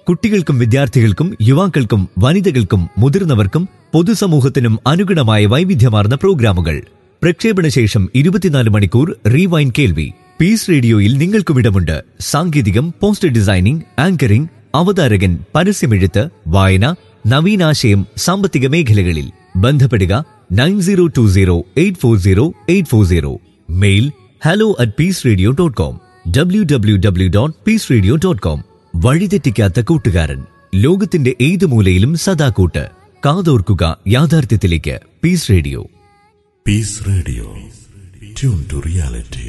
കുട്ടികൾക്കും വിദ്യാർത്ഥികൾക്കും യുവാക്കൾക്കും വനിതകൾക്കും മുതിർന്നവർക്കും പൊതുസമൂഹത്തിനും അനുഗുണമായ വൈവിധ്യമാർന്ന പ്രോഗ്രാമുകൾ പ്രക്ഷേപണ ശേഷം ഇരുപത്തിനാല് മണിക്കൂർ റീവൈൻ കേൾവി പീസ് റേഡിയോയിൽ നിങ്ങൾക്കും ഇടമുണ്ട് സാങ്കേതികം പോസ്റ്റർ ഡിസൈനിംഗ് ആങ്കറിംഗ് അവതാരകൻ പരസ്യമെഴുത്ത് വായന നവീനാശയം സാമ്പത്തിക മേഖലകളിൽ ബന്ധപ്പെടുക nine zero two zero eight four zero eight four zero mail hello at Peace Radio dot com W W W dot Peace Radio dot com വഴിതെറ്റിക്കാത്ത കൂട്ടുകാരൻ ലോകത്തിന്റെ ഏത് മൂലയിലും സദാ കൂട്ട് കാതോർക്കുക യാഥാർത്ഥ്യത്തിലേക്ക് Peace Radio Peace Radio tune to reality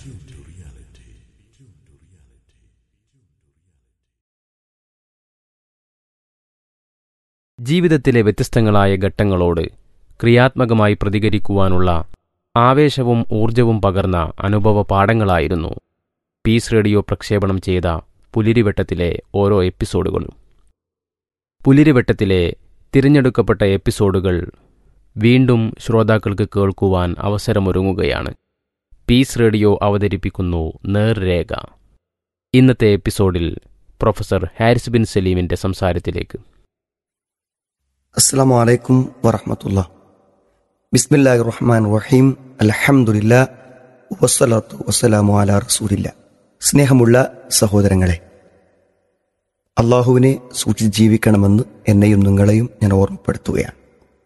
ജീവിതത്തിലെ വ്യത്യസ്തങ്ങളായ ഘട്ടങ്ങളോട് ക്രിയാത്മകമായി പ്രതികരിക്കുവാനുള്ള ആവേശവും ഊർജവും പകർന്ന അനുഭവ പാഠങ്ങളായിരുന്നു പീസ് റേഡിയോ പ്രക്ഷേപണം ചെയ്ത പുലിരിവട്ടത്തിലെ ഓരോ എപ്പിസോഡുകളും പുലിരിവട്ടത്തിലെ തിരഞ്ഞെടുക്കപ്പെട്ട എപ്പിസോഡുകൾ വീണ്ടും ശ്രോതാക്കൾക്ക് കേൾക്കുവാൻ അവസരമൊരുങ്ങുകയാണ് പീസ് റേഡിയോ അവതരിപ്പിക്കുന്നു നേർരേഖ ഇന്നത്തെ എപ്പിസോഡിൽ പ്രൊഫസർ ഹാരിസ് ബിൻ സലീമിന്റെ സംസാരത്തിലേക്ക് അസ്സാം വലൈക്കും വറഹമത്തുള്ള ബിസ്മില്ലാഹി റഹ്മാൻ റഹീം അലഹമുല്ല വസ്സലാത്തു വസ്സലാമു അല റസൂലില്ല സ്നേഹമുള്ള സഹോദരങ്ങളെ അള്ളാഹുവിനെ സൂക്ഷിച്ച് ജീവിക്കണമെന്ന് എന്നെയും നിങ്ങളെയും ഞാൻ ഓർമ്മപ്പെടുത്തുകയാണ്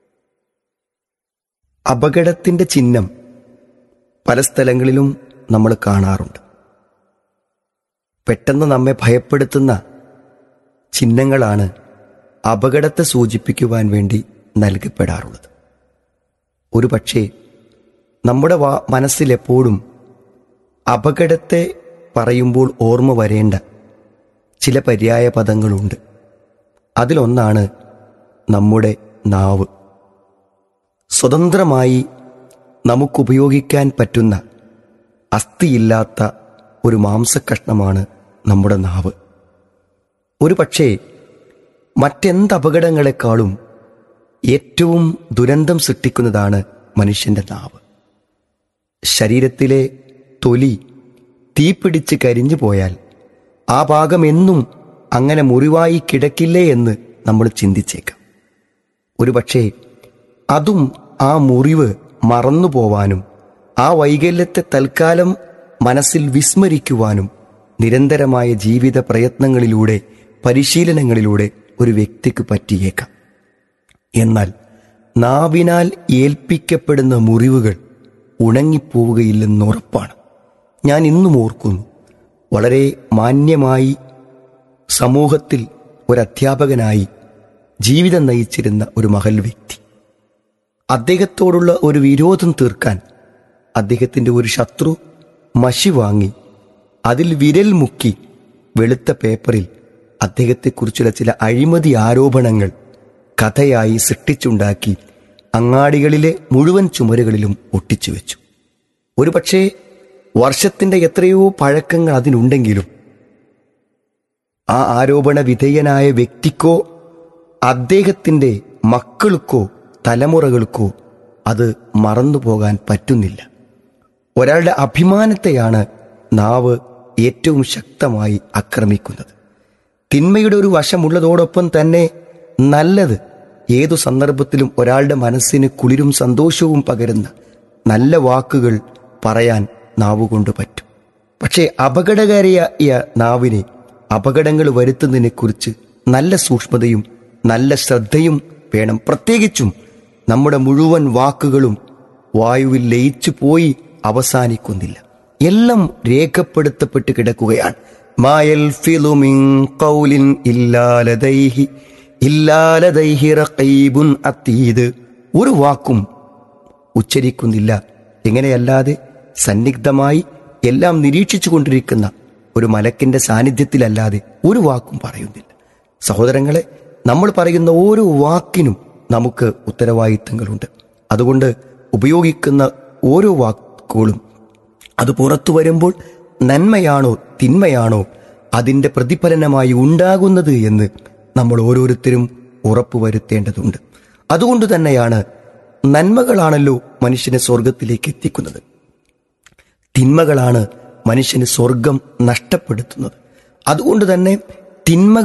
അപകടത്തിന്റെ ചിഹ്നം പല സ്ഥലങ്ങളിലും നമ്മൾ കാണാറുണ്ട് പെട്ടെന്ന് നമ്മെ ഭയപ്പെടുത്തുന്ന ചിഹ്നങ്ങളാണ് അപകടത്തെ സൂചിപ്പിക്കുവാൻ വേണ്ടി നൽകപ്പെടാറുള്ളത് ഒരു പക്ഷേ നമ്മുടെ വാ മനസ്സിലെപ്പോഴും അപകടത്തെ പറയുമ്പോൾ ഓർമ്മ വരേണ്ട ചില പര്യായ പദങ്ങളുണ്ട് അതിലൊന്നാണ് നമ്മുടെ നാവ് സ്വതന്ത്രമായി നമുക്കുപയോഗിക്കാൻ പറ്റുന്ന അസ്ഥിയില്ലാത്ത ഒരു മാംസക്കഷ്ണമാണ് നമ്മുടെ നാവ് ഒരു പക്ഷേ മറ്റെന്ത് അപകടങ്ങളെക്കാളും ഏറ്റവും ദുരന്തം സൃഷ്ടിക്കുന്നതാണ് മനുഷ്യന്റെ നാവ് ശരീരത്തിലെ തൊലി തീപിടിച്ച് കരിഞ്ഞു പോയാൽ ആ ഭാഗം എന്നും അങ്ങനെ മുറിവായി കിടക്കില്ലേ എന്ന് നമ്മൾ ചിന്തിച്ചേക്കാം ഒരുപക്ഷെ അതും ആ മുറിവ് മറന്നു പോവാനും ആ വൈകല്യത്തെ തൽക്കാലം മനസ്സിൽ വിസ്മരിക്കുവാനും നിരന്തരമായ ജീവിത പ്രയത്നങ്ങളിലൂടെ പരിശീലനങ്ങളിലൂടെ ഒരു വ്യക്തിക്ക് പറ്റിയേക്കാം എന്നാൽ നാവിനാൽ ഏൽപ്പിക്കപ്പെടുന്ന മുറിവുകൾ ഉണങ്ങിപ്പോവുകയില്ലെന്ന് ഉറപ്പാണ് ഞാൻ ഇന്നും ഓർക്കുന്നു വളരെ മാന്യമായി സമൂഹത്തിൽ ഒരധ്യാപകനായി ജീവിതം നയിച്ചിരുന്ന ഒരു മഹൽ വ്യക്തി അദ്ദേഹത്തോടുള്ള ഒരു വിരോധം തീർക്കാൻ അദ്ദേഹത്തിൻ്റെ ഒരു ശത്രു മഷി വാങ്ങി അതിൽ വിരൽ മുക്കി വെളുത്ത പേപ്പറിൽ അദ്ദേഹത്തെക്കുറിച്ചുള്ള ചില അഴിമതി ആരോപണങ്ങൾ കഥയായി സൃഷ്ടിച്ചുണ്ടാക്കി അങ്ങാടികളിലെ മുഴുവൻ ചുമരുകളിലും ഒട്ടിച്ചു വെച്ചു ഒരുപക്ഷേ വർഷത്തിന്റെ എത്രയോ പഴക്കങ്ങൾ അതിനുണ്ടെങ്കിലും ആ ആരോപണ വിധേയനായ വ്യക്തിക്കോ അദ്ദേഹത്തിന്റെ മക്കൾക്കോ തലമുറകൾക്കോ അത് മറന്നുപോകാൻ പറ്റുന്നില്ല ഒരാളുടെ അഭിമാനത്തെയാണ് നാവ് ഏറ്റവും ശക്തമായി ആക്രമിക്കുന്നത് തിന്മയുടെ ഒരു വശമുള്ളതോടൊപ്പം തന്നെ നല്ലത് ഏതു സന്ദർഭത്തിലും ഒരാളുടെ മനസ്സിന് കുളിരും സന്തോഷവും പകരുന്ന നല്ല വാക്കുകൾ പറയാൻ നാവുകൊണ്ട് പറ്റും പക്ഷേ അപകടകാരിയായ നാവിനെ അപകടങ്ങൾ വരുത്തുന്നതിനെക്കുറിച്ച് നല്ല സൂക്ഷ്മതയും നല്ല ശ്രദ്ധയും വേണം പ്രത്യേകിച്ചും നമ്മുടെ മുഴുവൻ വാക്കുകളും വായുവിൽ ലയിച്ചു പോയി അവസാനിക്കുന്നില്ല എല്ലാം രേഖപ്പെടുത്തപ്പെട്ട് കിടക്കുകയാണ് മായൽ ഫിലുമിൻ കൗലിൻ ഇല്ലാലതൈഹി ഇല്ലാലതൈഹി റഖീബുൻ അതീദ് ഒരു വാക്കും ഉച്ചരിക്കുന്നില്ല എങ്ങനെയല്ലാതെ സന്നിഗ്ധമായി എല്ലാം നിരീക്ഷിച്ചു കൊണ്ടിരിക്കുന്ന ഒരു മലക്കിന്റെ സാന്നിധ്യത്തിലല്ലാതെ ഒരു വാക്കും പറയുന്നില്ല സഹോദരങ്ങളെ നമ്മൾ പറയുന്ന ഓരോ വാക്കിനും നമുക്ക് ഉത്തരവാദിത്തങ്ങളുണ്ട് അതുകൊണ്ട് ഉപയോഗിക്കുന്ന ഓരോ വാക്കുകളും അത് പുറത്തു വരുമ്പോൾ നന്മയാണോ തിന്മയാണോ അതിൻ്റെ പ്രതിഫലനമായി ഉണ്ടാകുന്നത് എന്ന് നമ്മൾ ഓരോരുത്തരും ഉറപ്പുവരുത്തേണ്ടതുണ്ട് അതുകൊണ്ട് തന്നെയാണ് നന്മകളാണല്ലോ മനുഷ്യനെ സ്വർഗത്തിലേക്ക് എത്തിക്കുന്നത് തിന്മകളാണ് മനുഷ്യന് സ്വർഗം നഷ്ടപ്പെടുത്തുന്നത് അതുകൊണ്ട് തന്നെ തിന്മകൾ